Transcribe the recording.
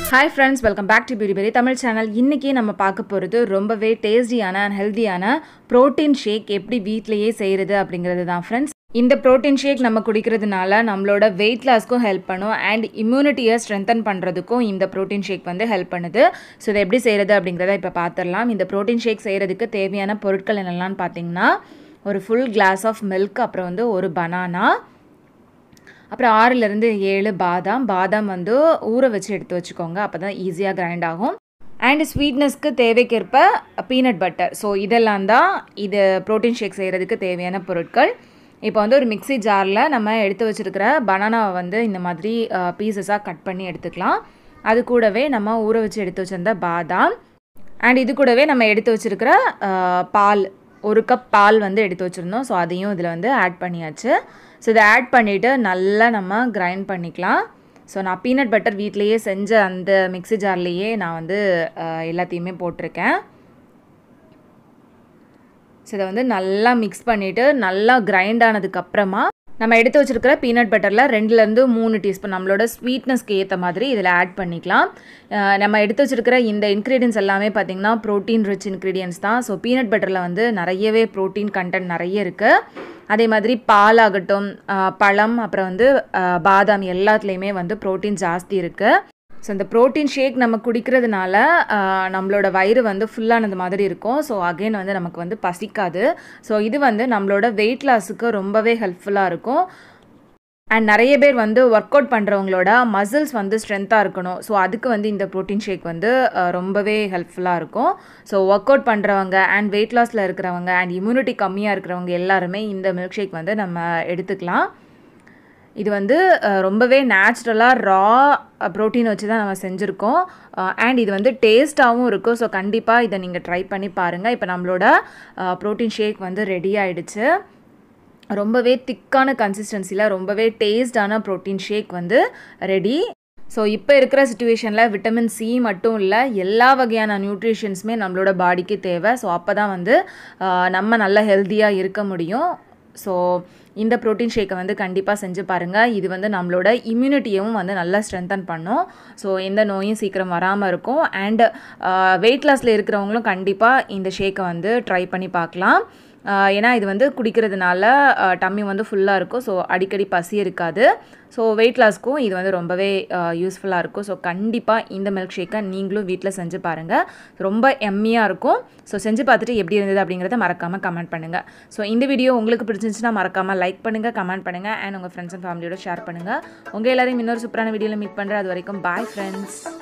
hi friends welcome back to beauty berry Tamil channel இன்றைக்கி நம்ம பார்க்க போகிறது ரொம்பவே டேஸ்டியான அண்ட் ஹெல்த்தியான ப்ரோட்டீன் ஷேக் எப்படி வீட்டிலையே செய்கிறது அப்படிங்கிறது தான் ஃப்ரெண்ட்ஸ் இந்த ப்ரோட்டீன் ஷேக் நம்ம குடிக்கிறதுனால நம்மளோட வெயிட் லாஸ்க்கும் ஹெல்ப் பண்ணும் அண்ட் இம்யூனிட்டியை ஸ்ட்ரென்தன் பண்ணுறதுக்கும் இந்த ப்ரோட்டீன் ஷேக் வந்து ஹெல்ப் பண்ணுது ஸோ இதை எப்படி செய்கிறது அப்படிங்கிறத இப்போ பார்த்துடலாம் இந்த ப்ரோட்டீன் ஷேக் செய்கிறதுக்கு தேவையான பொருட்கள் என்னெல்லாம் பார்த்தீங்கன்னா ஒரு ஃபுல் கிளாஸ் ஆஃப் மில்க் அப்புறம் வந்து ஒரு பனானா அப்புறம் ஆறுலேருந்து ஏழு பாதாம் பாதாம் வந்து ஊற வச்சு எடுத்து வச்சுக்கோங்க அப்போ தான் ஈஸியாக கிரைண்ட் ஆகும் அண்ட் ஸ்வீட்னஸ்க்கு தேவைக்கேற்ப பீனட் பட்டர் ஸோ இதெல்லாம் தான் இது ப்ரோட்டீன் ஷேக் செய்கிறதுக்கு தேவையான பொருட்கள் இப்போ வந்து ஒரு மிக்ஸி ஜாரில் நம்ம எடுத்து வச்சுருக்கிற பனானாவை வந்து இந்த மாதிரி பீசஸாக கட் பண்ணி எடுத்துக்கலாம் அது கூடவே நம்ம ஊற வச்சு எடுத்து வச்சுருந்த பாதாம் அண்ட் இது கூடவே நம்ம எடுத்து வச்சுருக்கிற பால் ஒரு கப் பால் வந்து எடுத்து வச்சுருந்தோம் ஸோ அதையும் இதில் வந்து ஆட் பண்ணியாச்சு ஸோ இதை ஆட் பண்ணிவிட்டு நல்லா நம்ம கிரைண்ட் பண்ணிக்கலாம் ஸோ நான் பீனட் பட்டர் வீட்லேயே செஞ்ச அந்த மிக்ஸி ஜார்லேயே நான் வந்து எல்லாத்தையுமே போட்டிருக்கேன் ஸோ இதை வந்து நல்லா மிக்ஸ் பண்ணிவிட்டு நல்லா கிரைண்ட் ஆனதுக்கப்புறமா நம்ம எடுத்து வச்சுருக்கிற பீனட் பட்டரில் ரெண்டுலேருந்து மூணு டீஸ்பூன் நம்மளோட ஸ்வீட்னஸ்க்கு ஏற்ற மாதிரி இதில் ஆட் பண்ணிக்கலாம் நம்ம எடுத்து வச்சுருக்கிற இந்த இன்க்ரீடியன்ஸ் எல்லாமே பார்த்திங்கன்னா ப்ரோட்டீன் ரிச் இன்க்ரீடியன்ஸ் தான் ஸோ பீனட் பட்டரில் வந்து நிறையவே ப்ரோட்டீன் கண்டென்ட் நிறைய இருக்குது அதே மாதிரி பால் ஆகட்டும் பழம் அப்புறம் வந்து பாதாம் எல்லாத்துலேயுமே வந்து ப்ரோட்டீன் ஜாஸ்தி இருக்குது ஸோ இந்த ப்ரோட்டீன் ஷேக் நம்ம குடிக்கிறதுனால நம்மளோட வயிறு வந்து ஃபுல்லானது மாதிரி இருக்கும் ஸோ அகெயின் வந்து நமக்கு வந்து பசிக்காது ஸோ இது வந்து நம்மளோட வெயிட் லாஸுக்கு ரொம்பவே ஹெல்ப்ஃபுல்லாக இருக்கும் அண்ட் நிறைய பேர் வந்து ஒர்க் அவுட் பண்ணுறவங்களோட மசில்ஸ் வந்து ஸ்ட்ரென்த்தாக இருக்கணும் ஸோ அதுக்கு வந்து இந்த ப்ரோட்டீன் ஷேக் வந்து ரொம்பவே ஹெல்ப்ஃபுல்லாக இருக்கும் ஸோ ஒர்க் அவுட் பண்ணுறவங்க அண்ட் வெயிட் லாஸில் இருக்கிறவங்க அண்ட் இம்யூனிட்டி கம்மியாக இருக்கிறவங்க எல்லாருமே இந்த மில்க் ஷேக் வந்து நம்ம எடுத்துக்கலாம் இது வந்து ரொம்பவே நேச்சுரலாக ரா ப்ரோட்டீன் வச்சு தான் நம்ம செஞ்சுருக்கோம் அண்ட் இது வந்து டேஸ்ட்டாகவும் இருக்கும் ஸோ கண்டிப்பாக இதை நீங்கள் ட்ரை பண்ணி பாருங்கள் இப்போ நம்மளோட ப்ரோட்டீன் ஷேக் வந்து ரெடி ஆகிடுச்சு ரொம்பவே திக்கான கன்சிஸ்டன்சியில் ரொம்பவே டேஸ்டான ப்ரோட்டீன் ஷேக் வந்து ரெடி ஸோ இப்போ இருக்கிற சுச்சுவேஷனில் விட்டமின் சி மட்டும் இல்லை எல்லா வகையான நியூட்ரிஷன்ஸுமே நம்மளோட பாடிக்கு தேவை ஸோ அப்போ தான் வந்து நம்ம நல்ல ஹெல்த்தியாக இருக்க முடியும் ஸோ இந்த ப்ரோட்டீன் ஷேக்கை வந்து கண்டிப்பாக செஞ்சு பாருங்கள் இது வந்து நம்மளோட இம்யூனிட்டியவும் வந்து நல்லா ஸ்ட்ரென்தன் பண்ணும் ஸோ எந்த நோயும் சீக்கிரம் வராமல் இருக்கும் அண்ட் வெயிட் லாஸில் இருக்கிறவங்களும் கண்டிப்பாக இந்த ஷேக்கை வந்து ட்ரை பண்ணி பார்க்கலாம் ஏன்னா இது வந்து குடிக்கிறதுனால டம்மி வந்து ஃபுல்லாக இருக்கும் ஸோ அடிக்கடி பசி இருக்காது ஸோ வெயிட் லாஸ்க்கும் இது வந்து ரொம்பவே யூஸ்ஃபுல்லாக இருக்கும் ஸோ கண்டிப்பாக இந்த மில்க் ஷேக்கை நீங்களும் வீட்டில் செஞ்சு பாருங்கள் ரொம்ப எம்மியாக இருக்கும் ஸோ செஞ்சு பார்த்துட்டு எப்படி இருந்தது அப்படிங்கிறத மறக்காமல் கமெண்ட் பண்ணுங்கள் ஸோ இந்த வீடியோ உங்களுக்கு பிடிச்சிருந்துச்சுன்னா மறக்காமல் லைக் பண்ணுங்கள் கமெண்ட் பண்ணுங்கள் அண்ட் உங்கள் ஃப்ரெண்ட்ஸ் அண்ட் ஃபேமிலியோட ஷேர் பண்ணுங்கள் உங்கள் எல்லாரையும் இன்னொரு சூப்பரான வீடியோவில் மீட் பண்ணுறேன் அது வரைக்கும் பாய் ஃப்ரெண்ட்ஸ்